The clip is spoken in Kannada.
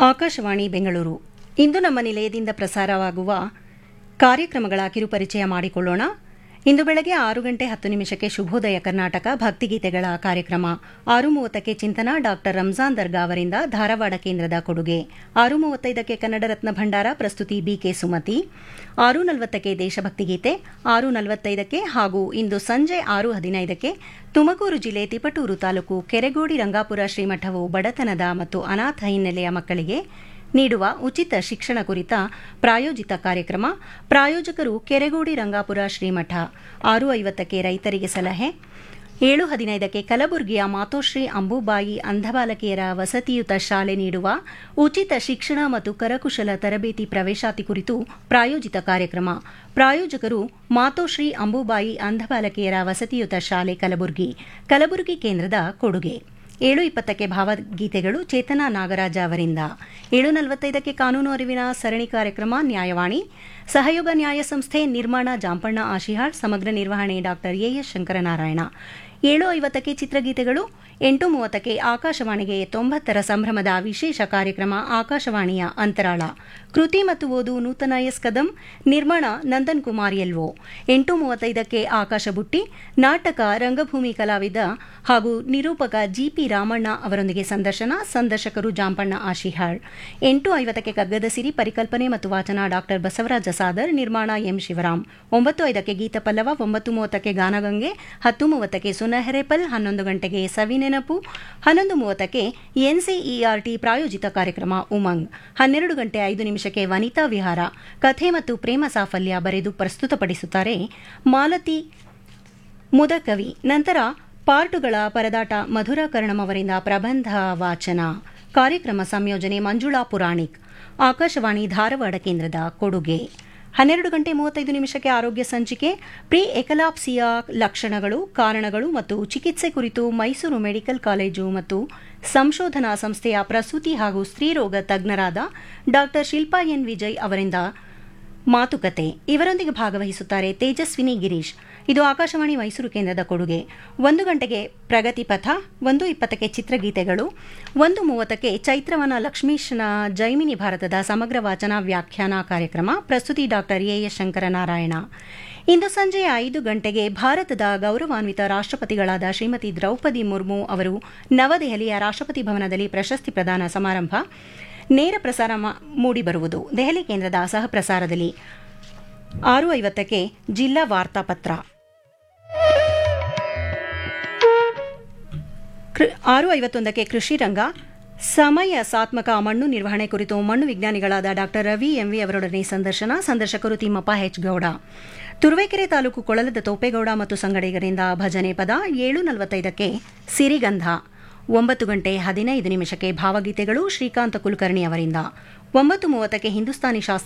ಆಕಾಶವಾಣಿ ಬೆಂಗಳೂರು ಇಂದು ನಮ್ಮ ನಿಲಯದಿಂದ ಪ್ರಸಾರವಾಗುವ ಕಾರ್ಯಕ್ರಮಗಳ ಕಿರುಪರಿಚಯ ಮಾಡಿಕೊಳ್ಳೋಣ ಇಂದು ಬೆಳಗ್ಗೆ ಆರು ಗಂಟೆ ಹತ್ತು ನಿಮಿಷಕ್ಕೆ ಶುಭೋದಯ ಕರ್ನಾಟಕ ಭಕ್ತಿಗೀತೆಗಳ ಕಾರ್ಯಕ್ರಮ ಆರು ಮೂವತ್ತಕ್ಕೆ ಚಿಂತನ ಡಾಕ್ಟರ್ ರಂಜಾನ್ ದರ್ಗಾ ಅವರಿಂದ ಧಾರವಾಡ ಕೇಂದ್ರದ ಕೊಡುಗೆ ಆರು ಮೂವತ್ತೈದಕ್ಕೆ ಕನ್ನಡ ರತ್ನ ಭಂಡಾರ ಪ್ರಸ್ತುತಿ ಬಿಕೆ ಸುಮತಿ ಆರು ನಲವತ್ತಕ್ಕೆ ದೇಶಭಕ್ತಿ ಗೀತೆ ಆರು ನಲವತ್ತೈದಕ್ಕೆ ಹಾಗೂ ಇಂದು ಸಂಜೆ ಆರು ಹದಿನೈದಕ್ಕೆ ತುಮಕೂರು ಜಿಲ್ಲೆ ತಿಪಟೂರು ತಾಲೂಕು ಕೆರೆಗೋಡಿ ರಂಗಾಪುರ ಶ್ರೀಮಠವು ಬಡತನದ ಮತ್ತು ಅನಾಥ ಹಿನ್ನೆಲೆಯ ಮಕ್ಕಳಿಗೆ ನೀಡುವ ಉಚಿತ ಶಿಕ್ಷಣ ಕುರಿತ ಪ್ರಾಯೋಜಿತ ಕಾರ್ಯಕ್ರಮ ಪ್ರಾಯೋಜಕರು ಕೆರೆಗೋಡಿ ರಂಗಾಪುರ ಶ್ರೀಮಠ ಆರು ಐವತ್ತಕ್ಕೆ ರೈತರಿಗೆ ಸಲಹೆ ಏಳು ಹದಿನೈದಕ್ಕೆ ಕಲಬುರಗಿಯ ಮಾತೋಶ್ರೀ ಅಂಬುಬಾಯಿ ಅಂಧಬಾಲಕಿಯರ ವಸತಿಯುತ ಶಾಲೆ ನೀಡುವ ಉಚಿತ ಶಿಕ್ಷಣ ಮತ್ತು ಕರಕುಶಲ ತರಬೇತಿ ಪ್ರವೇಶಾತಿ ಕುರಿತು ಪ್ರಾಯೋಜಿತ ಕಾರ್ಯಕ್ರಮ ಪ್ರಾಯೋಜಕರು ಮಾತೋಶ್ರೀ ಅಂಬುಬಾಯಿ ಅಂಧಬಾಲಕಿಯರ ವಸತಿಯುತ ಶಾಲೆ ಕಲಬುರಗಿ ಕಲಬುರಗಿ ಕೇಂದ್ರದ ಕೊಡುಗೆ ಏಳು ಇಪ್ಪತ್ತಕ್ಕೆ ಭಾವಗೀತೆಗಳು ಚೇತನಾ ನಾಗರಾಜ ಅವರಿಂದ ಏಳು ನಲವತ್ತೈದಕ್ಕೆ ಕಾನೂನು ಅರಿವಿನ ಸರಣಿ ಕಾರ್ಯಕ್ರಮ ನ್ಯಾಯವಾಣಿ ಸಹಯೋಗ ನ್ಯಾಯ ಸಂಸ್ಥೆ ನಿರ್ಮಾಣ ಜಾಂಪಣ್ಣ ಆಶಿಹಾಳ್ ಸಮಗ್ರ ನಿರ್ವಹಣೆ ಡಾಕ್ಟರ್ ಎಎಸ್ ಶಂಕರನಾರಾಯಣ ಏಳು ಐವತ್ತಕ್ಕೆ ಚಿತ್ರಗೀತೆಗಳು ಎಂಟು ಮೂವತ್ತಕ್ಕೆ ಆಕಾಶವಾಣಿಗೆ ತೊಂಬತ್ತರ ಸಂಭ್ರಮದ ವಿಶೇಷ ಕಾರ್ಯಕ್ರಮ ಆಕಾಶವಾಣಿಯ ಅಂತರಾಳ ಕೃತಿ ಮತ್ತು ಓದು ನೂತನ ಎಸ್ ಕದಂ ನಿರ್ಮಾಣ ನಂದನ್ ಕುಮಾರ್ ಎಲ್ವೋ ಎಂಟು ಮೂವತ್ತೈದಕ್ಕೆ ಆಕಾಶ ಬುಟ್ಟಿ ನಾಟಕ ರಂಗಭೂಮಿ ಕಲಾವಿದ ಹಾಗೂ ನಿರೂಪಕ ಜಿಪಿ ರಾಮಣ್ಣ ಅವರೊಂದಿಗೆ ಸಂದರ್ಶನ ಸಂದರ್ಶಕರು ಜಾಂಪಣ್ಣ ಆಶಿಹಾಳ್ ಎಂಟು ಐವತ್ತಕ್ಕೆ ಕಗ್ಗದ ಸಿರಿ ಪರಿಕಲ್ಪನೆ ಮತ್ತು ವಾಚನ ಡಾಕ್ಟರ್ ಬಸವರಾಜ ಸಾದರ್ ನಿರ್ಮಾಣ ಎಂ ಶಿವರಾಮ್ ಒಂಬತ್ತು ಐದಕ್ಕೆ ಗೀತ ಪಲ್ಲವ ಒಂಬತ್ತು ಮೂವತ್ತಕ್ಕೆ ಗಾನಗಂಗೆ ಹತ್ತು ಮೂವತ್ತಕ್ಕೆ ಸುನಹೆರೆಪಲ್ ಹನ್ನೊಂದು ಗಂಟೆಗೆ ಸವಿನೆನಪು ಹನ್ನೊಂದು ಮೂವತ್ತಕ್ಕೆ ಎನ್ಸಿಇಆರ್ಟಿ ಪ್ರಾಯೋಜಿತ ಕಾರ್ಯಕ್ರಮ ಉಮಂಗ್ ಹನ್ನೆರಡು ಗಂಟೆ ಐದು ನಿಮಿಷಕ್ಕೆ ವನಿತಾ ವಿಹಾರ ಕಥೆ ಮತ್ತು ಪ್ರೇಮ ಸಾಫಲ್ಯ ಬರೆದು ಪ್ರಸ್ತುತಪಡಿಸುತ್ತಾರೆ ಮಾಲತಿ ಮುದಕವಿ ನಂತರ ಪಾರ್ಟುಗಳ ಪರದಾಟ ಮಧುರ ಕರ್ಣಂ ಅವರಿಂದ ಪ್ರಬಂಧ ವಾಚನ ಕಾರ್ಯಕ್ರಮ ಸಂಯೋಜನೆ ಮಂಜುಳಾ ಪುರಾಣಿಕ್ ಆಕಾಶವಾಣಿ ಧಾರವಾಡ ಕೇಂದ್ರದ ಕೊಡುಗೆ ಹನ್ನೆರಡು ಗಂಟೆ ಮೂವತ್ತೈದು ನಿಮಿಷಕ್ಕೆ ಆರೋಗ್ಯ ಸಂಚಿಕೆ ಪ್ರೀ ಎಕಲಾಪ್ಸಿಯಾ ಲಕ್ಷಣಗಳು ಕಾರಣಗಳು ಮತ್ತು ಚಿಕಿತ್ಸೆ ಕುರಿತು ಮೈಸೂರು ಮೆಡಿಕಲ್ ಕಾಲೇಜು ಮತ್ತು ಸಂಶೋಧನಾ ಸಂಸ್ಥೆಯ ಪ್ರಸೂತಿ ಹಾಗೂ ಸ್ತ್ರೀರೋಗ ತಜ್ಞರಾದ ಡಾ ಶಿಲ್ಪಾ ಎನ್ ವಿಜಯ್ ಅವರಿಂದ ಮಾತುಕತೆ ಇವರೊಂದಿಗೆ ಭಾಗವಹಿಸುತ್ತಾರೆ ತೇಜಸ್ವಿನಿ ಗಿರೀಶ್ ಇದು ಆಕಾಶವಾಣಿ ಮೈಸೂರು ಕೇಂದ್ರದ ಕೊಡುಗೆ ಒಂದು ಗಂಟೆಗೆ ಪ್ರಗತಿ ಪಥ ಒಂದು ಇಪ್ಪತ್ತಕ್ಕೆ ಚಿತ್ರಗೀತೆಗಳು ಒಂದು ಮೂವತ್ತಕ್ಕೆ ಚೈತ್ರವನ ಲಕ್ಷ್ಮೀಶನ ಜೈಮಿನಿ ಭಾರತದ ಸಮಗ್ರ ವಾಚನ ವ್ಯಾಖ್ಯಾನ ಕಾರ್ಯಕ್ರಮ ಪ್ರಸ್ತುತಿ ಡಾಕ್ಟರ್ ಎಎಸ್ ಶಂಕರನಾರಾಯಣ ಇಂದು ಸಂಜೆ ಐದು ಗಂಟೆಗೆ ಭಾರತದ ಗೌರವಾನ್ವಿತ ರಾಷ್ಟ್ರಪತಿಗಳಾದ ಶ್ರೀಮತಿ ದ್ರೌಪದಿ ಮುರ್ಮು ಅವರು ನವದೆಹಲಿಯ ರಾಷ್ಟ್ರಪತಿ ಭವನದಲ್ಲಿ ಪ್ರಶಸ್ತಿ ಪ್ರದಾನ ಸಮಾರಂಭ ನೇರ ಪ್ರಸಾರ ಮೂಡಿಬರುವುದು ದೆಹಲಿ ಕೇಂದ್ರದ ಸಹ ಪ್ರಸಾರದಲ್ಲಿ ಆರು ಐವತ್ತಕ್ಕೆ ಜಿಲ್ಲಾ ವಾರ್ತಾಪತ್ರ ಆರು ಐವತ್ತೊಂದಕ್ಕೆ ಕೃಷಿ ರಂಗ ಸಮಯ ಸಾತ್ಮಕ ಮಣ್ಣು ನಿರ್ವಹಣೆ ಕುರಿತು ಮಣ್ಣು ವಿಜ್ಞಾನಿಗಳಾದ ಡಾಕ್ಟರ್ ರವಿ ಎಂವಿ ಅವರೊಡನೆ ಸಂದರ್ಶನ ಸಂದರ್ಶಕರು ತಿಮ್ಮಪ್ಪ ಎಚ್ ಗೌಡ ತುರುವೇಕೆರೆ ತಾಲೂಕು ಕೊಳಲದ ತೋಪೇಗೌಡ ಮತ್ತು ಸಂಗಡಿಗರಿಂದ ಭಜನೆ ಪದ ಏಳು ನಲವತ್ತೈದಕ್ಕೆ ಸಿರಿಗಂಧ ಒಂಬತ್ತು ಗಂಟೆ ಹದಿನೈದು ನಿಮಿಷಕ್ಕೆ ಭಾವಗೀತೆಗಳು ಶ್ರೀಕಾಂತ ಕುಲಕರ್ಣಿ ಅವರಿಂದ ಒಂಬತ್ತು ಮೂವತ್ತಕ್ಕೆ ಹಿಂದೂಸ್ತಾನಿ ಶಾಸ್ತ್ರ